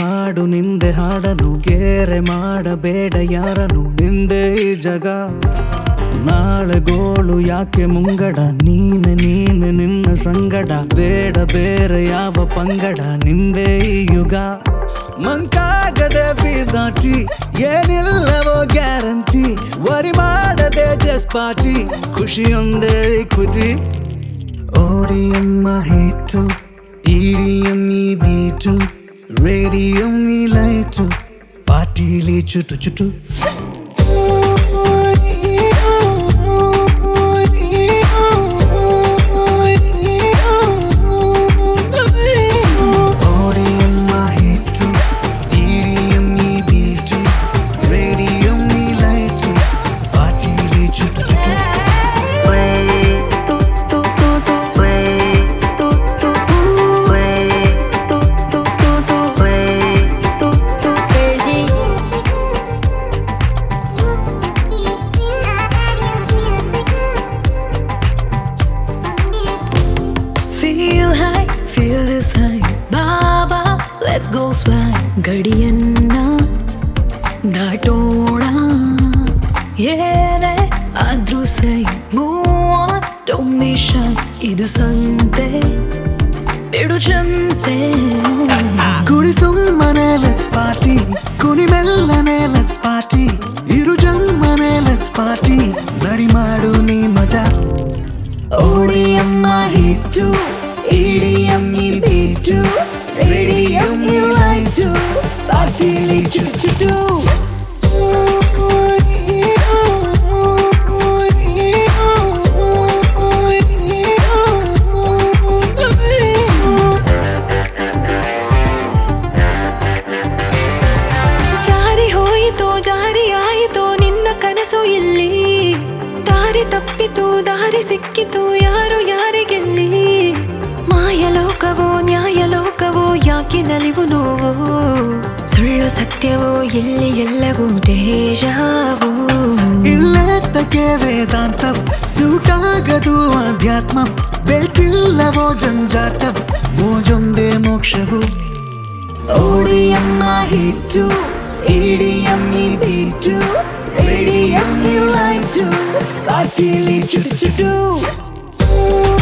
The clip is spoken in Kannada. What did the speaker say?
ಹಾಡು ನಿಂದೆ ಹಾಡನು ಗೇರೆ ಮಾಡಬೇಡ ಯಾರನು ನಿಂದೆ ಈ ಜಗ ನಾಳೆ ಗೋಳು ಯಾಕೆ ಮುಂಗಡ ನೀನೆ ನೀನೆ ನಿನ್ನ ಸಂಗಡ ಬೇಡ ಬೇರೆ ಯಾವ ಪಂಗಡ ನಿಂದೆ ಈ ಯುಗ ಮಂಕಾಗದೆ ಬಿದಾಟಿ ಏನಿಲ್ಲವೋ ಗ್ಯಾರಂಟಿ ವರಿ ಮಾಡದೆ ಜಸ್ಟ್ ಪಾರ್ಟಿ ಖುಷಿಯೊಂದೇ ಖುಷಿ ಓಡಿಯಮ್ಮ ಹಿಟ್ಟು ಇಡಿಯಮ್ಮಿ ಬೀಟು ರೇಡಿಯಮ್ಮಿ ಲೈಟು ಪಾಟೀಲಿ ಚುಟು ಚುಟು ಓಡಿಯಮ್ಮ ಹಿಟ್ಟು ಇಡಿಯಮ್ಮಿ ಬೀಟು ರೇಡಿಯಮ್ಮಿ ಲೈಟು ಪಾಟೀಲಿ ಚುಟು ಚುಟು Feel high, feel this high. Baba, let's go fly. ಗಡಿಯನ್ನ ದಾಟೋಣ ಏನೇ ಆದ್ರೂ ಸೈ ಮೂವ್ ಡೋಂಟ್ ಬಿ ಶೈ ಇದು ಸಂತೆ ಬಿಡು ಚಂತೆ ಕುಡಿ ಸುಮ್ಮನೆ ಲೆಟ್ಸ್ ಪಾರ್ಟಿ ಕುನಿ ಮೆಲ್ಲನೆ ಲೆಟ್ಸ್ ಪಾರ್ಟಿ ಇರು ಜಮ್ಮನೆ ಲೆಟ್ಸ್ ಪಾರ್ಟಿ ನಡಿ ಮಾಡು ನೀ ಮಜಾ ಓಡಿಯಮ್ಮ ಹಿಟ್ಟು ಇಡಿಯಮ್ಮಿ ಬೀಟು ರೇಡಿಯಮ್ಮಿ ಲೈಟು ಪಾರ್ಟಿಲಿ ಚುಚ್ಚುಟು ಜಾರಿ ಹೋಯಿತೋ ಜಾರಿ ಆಯಿತೋ ನಿನ್ನ ಕನಸು ಇಲ್ಲಿ ದಾರಿ ತಪ್ಪಿತು ದಾರಿ ಸಿಕ್ಕಿತು ಯಾರು ಯಾರಿಗೆಲ್ಲಿ ಮಾಯಲೋಕವೋ ನ್ಯಾಯಲೋಕವೋ ಯಾಕೆ ನಲಿವು ನೋವೋ ಸುಳ್ಳು ಸತ್ಯವೋ ಇಲ್ಲಿ ಎಲ್ಲವೂ ದೇಶವೋ ಇಲ್ಲೆತ್ತಕ್ಕೆ ವೇದಾಂತವ್ ಸೂಟಾಗದು ಅಧ್ಯಾತ್ಮ ಬೇಕಿಲ್ಲವೋ ಜಂಜಾಟವ್ ಮೋಜೊಂದೇ ಮೋಕ್ಷವು ಓಡಿಯಮ್ಮ ಹಿಟ್ಟು ಇಡಿಯಮ್ಮಿ ಬೀಟು ರೇಡಿಯಮ್ಮಿ ಲೈಟು ಪಾರ್ಟಿಲಿ ಚುಟು ಚುಟು